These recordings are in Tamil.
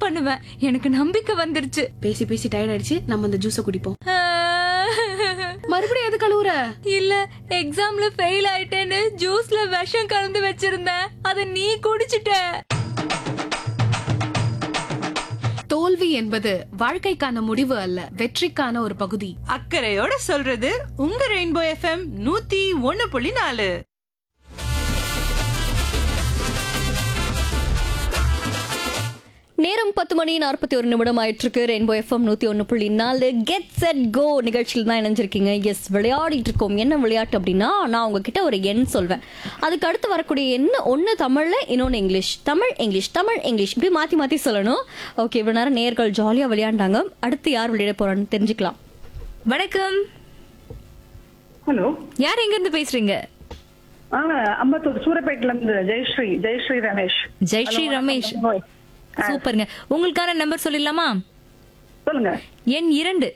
பண்ணுவேன் எனக்கு நம்பிக்கை வந்துருச்சு பேசி பேசி டயர்ட் ஆயிடுச்சு நம்ம அந்த ஜூஸ குடிப்போம் மறுபடியும் எது கழுவுற இல்ல எக்ஸாம்ல ஃபெயில் ஆயிட்டேன்னு ஜூஸ்ல விஷம் கலந்து வச்சிருந்தேன் அத நீ குடிச்சிட்ட தோல்வி என்பது வாழ்க்கைக்கான முடிவு அல்ல வெற்றிக்கான ஒரு பகுதி அக்கறையோட சொல்றது உங்க ரெயின்போ எஃப்எம் நூத்தி ஒன்னு புள்ளி நாலு நேரம் பத்து மணி நாற்பத்தி ஒரு நிமிடம் ஆயிட்டு இருக்கு ரெயின்போ எஃப்எம் நூத்தி ஒன்று புள்ளி நாலு கெட் செட் கோ நிகழ்ச்சியில் தான் இணைஞ்சிருக்கீங்க எஸ் விளையாடிட்டு இருக்கோம் என்ன விளையாட்டு அப்படின்னா நான் உங்ககிட்ட ஒரு எண் சொல்வேன் அதுக்கு அடுத்து வரக்கூடிய எண் ஒன்று தமிழ்ல இன்னொன்று English Tamil English Tamil English இப்படி மாத்தி மாத்தி சொல்லணும் ஓகே இவ்வளவு நேரம் நேர்கள் ஜாலியா விளையாண்டாங்க அடுத்து யார் விளையாட போறான்னு தெரிஞ்சுக்கலாம் வணக்கம் ஹலோ யார் எங்க இருந்து பேசுறீங்க ஆ அம்பத்தூர் சூரப்பேட்டில இருந்து ஜெயஸ்ரீ ஜெயஸ்ரீ ரமேஷ் ஜெயஸ்ரீ ரமேஷ் சூப்பருங்க உங்களுக்கான நம்பர் சொல்லிடலாமா சொல்லுங்க எண் இரண்டு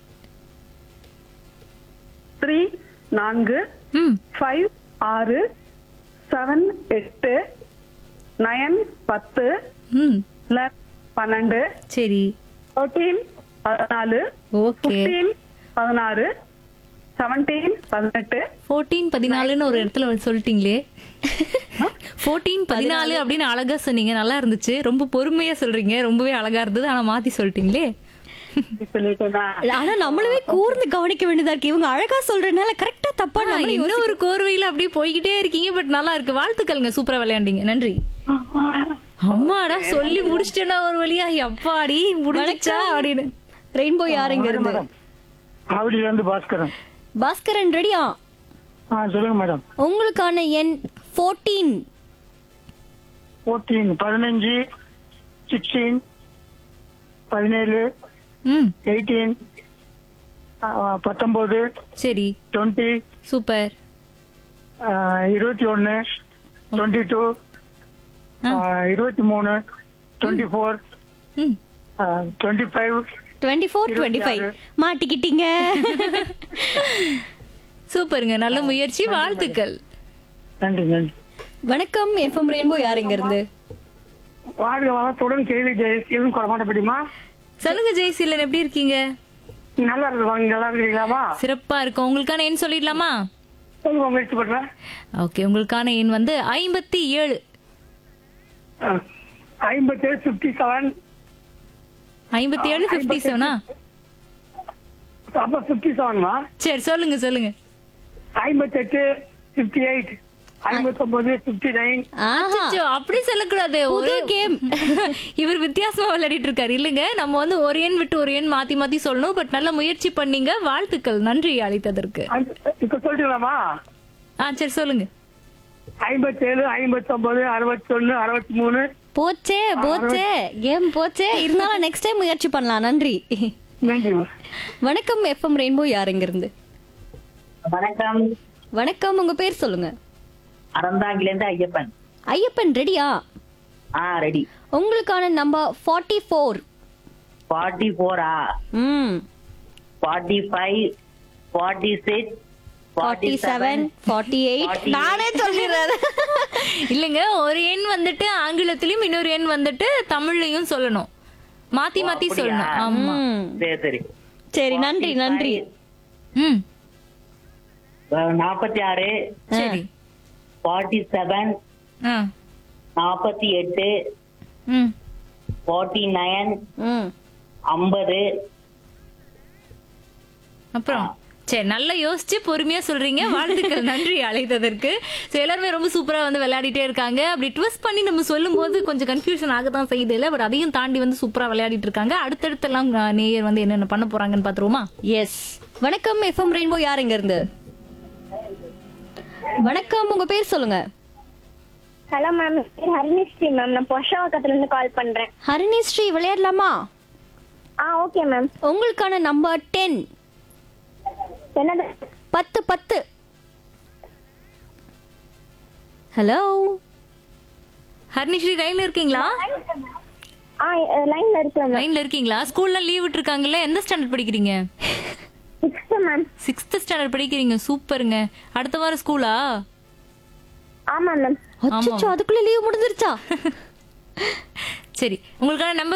த்ரீ நான்கு ம் ஃபைவ் ஆறு செவன் எட்டு நயன் பத்து ம் லெவன் பன்னெண்டு சரி ஃபோர்டீன் பதினாலு ஓகே ஃபிஃப்டீன் பதினாறு செவன்டீன் பதினெட்டு ஃபோர்டீன் பதினாலுன்னு ஒரு இடத்துல வந்து சொல்லிட்டீங்களே ஃபோர்டீன் பதினாலு அப்படின்னு அழகா சொன்னீங்க நல்லா இருந்துச்சு ரொம்ப பொறுமையா சொல்றீங்க ரொம்பவே அழகா இருந்தது ஆனா மாத்தி சொல்லிட்டீங்களே சொல்லிட்டேனா ஆனா நம்மளுமே கூர்ந்து கவனிக்க வேண்டியதா இருக்கு இவங்க அழகா சொல்றதுனால கரெக்டா தப்பா ஆனா, நம்ம இன்னும் ஒரு கோர்வையில அப்படியே போய்கிட்டே இருக்கீங்க பட் நல்லா இருக்கு வாழ்த்துக்கள்ங்க சூப்பரா விளையாண்டீங்க நன்றி அம்மாடா சொல்லி முடிச்சிட்டேனா ஒரு வழியா அப்பாடி முடிச்சா அப்படின்னு ரெயின்போ யார் இங்க இருந்து ஆவடியில இருந்து பாஸ்கரன் பாஸ்கரன் ரெடியா ஆ சொல்லுங்க மேடம் உங்களுக்கான எண் ஃபோர்டீன் ஃபோர்டீன் பதினஞ்சு சிக்ஸ்டீன் பதினேழு ம் எயிட்டீன் பத்தொன்பது சரி டுவெண்ட்டி சூப்பர் இருபத்தி ஒன்னு டுவெண்ட்டி டூ இருபத்தி மூணு டுவெண்ட்டி ஃபோர் ம் twenty five twenty four twenty five மாட்டிக்கிட்டீங்க சூப்பருங்க நல்ல முயற்சி வாழ்த்துக்கள் நன்றி நன்றி வணக்கம் எஃப்எம் ரெயின்போ யார் இங்க இருந்து வாழ்க வளத்துடன் கேள்வி ஜெயசீலன் கொடமாட்ட முடியுமா சொல்லுங்க ஜெயசீலன் எப்படி இருக்கீங்க நல்லா இருக்கு வாங்க நல்லா இருக்கீங்களாமா சிறப்பா இருக்கும் உங்களுக்கான எண் சொல்லிடலாமா சொல்லுங்க முயற்சி பண்றேன் ஓகே உங்களுக்கான எண் வந்து ஐம்பத்தி ஏழு ஐம்பத்தேழு ஃபிஃப்டி செவன் ஐம்பத்தி ஏழு பிப்டி செவனா அப்ப ஃபிஃப்டி செவன்மா சரி சொல்லுங்க சொல்லுங்க ஐம்பத்தெட்டு ஃபிஃப்டி எயிட் ஐம்பத்தொன்பது ஃபிஃப்டி நைன் ஆஹா அச்சோ, அப்படி சொல்லக்கூடாது ஒரு கேம் இவர் வித்தியாசமா விளையாடிட்டு இருக்காரு இல்லங்க நம்ம வந்து ஒரு எண் விட்டு ஒரு எண் மாத்தி மாத்தி சொல்லணும் பட் நல்ல முயற்சி பண்ணீங்க வாழ்த்துக்கள் நன்றி அளித்ததற்கு இப்ப சொல்லிட்டுலாமா ஆ சரி சொல்லுங்க ஐம்பத்தேழு ஐம்பத்தொன்பது அறுபத்தொன்னு அறுபத்தி மூணு போச்சே போச்சே கேம் போச்சே இருந்தாலும் நெக்ஸ்ட் டைம் முயற்சி பண்ணலாம் நன்றி நன்றி வணக்கம் எஃப்எம் ரெயின்போ யார் இங்க இருந்து வணக்கம் வணக்கம் உங்க பேர் சொல்லுங்க அறந்தாங்கில இருந்து ஐயப்பன் ஐயப்பன் ரெடியா ஆ ரெடி உங்களுக்கான நம்பர் ஃபார்ட்டி ஃபோர் ஃபார்ட்டி ஃபோரா ம் forty five forty six forty seven forty eight நானே சொல்லிடுறேன் இல்லங்க ஒரு எண் வந்துட்டு ஆங்கிலத்திலயும் இன்னொரு எண் வந்துட்டு தமிழ்லயும் சொல்லணும் மாத்தி மாத்தி சொல்லணும் ஆமா ம். சரி சரி சரி நன்றி நன்றி ம் நாற்பத்தி ஆறு சரி ஃபார்ட்டி செவன் ஆ நாற்பத்தி எட்டு ம் ஃபார்ட்டி நைன் ம் ஐம்பது அப்புறம் சரி நல்லா யோசிச்சு பொறுமையா சொல்றீங்க வாழ்த்துக்கள் நன்றி அழைத்ததற்கு So, எல்லாருமே ரொம்ப சூப்பரா வந்து விளையாடிட்டே இருக்காங்க அப்படி ட்விஸ்ட் பண்ணி நம்ம சொல்லும் போது கொஞ்சம் கன்ஃபியூஷன் ஆகத்தான் செய்யுது இல்ல பட் அதையும் தாண்டி வந்து சூப்பரா விளையாடிட்டு இருக்காங்க அடுத்தடுத்தெல்லாம் அஹ், நேயர் வந்து என்னென்ன பண்ண போறாங்கன்னு பாத்துருவோமா எஸ் வணக்கம் எஃப்எம் ரெயின்போ யார் இங்க இருந்து வணக்கம் உங்க பேர் சொல்லுங்க ஹலோ மேம் பேர் ஹரிணிஸ்ரீ மேம் நான் பொஷாவக்கத்துல இருந்து கால் பண்றேன் ஹரிணி ஸ்ரீ விளையாடலாமா ஆ ஓகே மேம் உங்களுக்கான நம்பர் டென் என்னது பத்து பத்து ஹலோ ஹர்னிஸ்ரீ லைன்ல இருக்கீங்களா ஆ லைன்ல இருக்கேன் மேம் லைன்ல இருக்கீங்களா ஸ்கூல்ல லீவ் விட்டுருக்காங்கல்ல எந்த ஸ்டாண்டர்ட் படிக்கிறீங்க சிக்ஸ்த் மேம் சிக்ஸ்த் ஸ்டாண்டர்ட் படிக்கிறீங்க சூப்பருங்க அடுத்த வாரம் ஸ்கூலா ஆமா மேம் அச்சோ அதுக்குள்ள லீவ் முடிஞ்சிருச்சா சரி உங்களுக்கான நம்பர்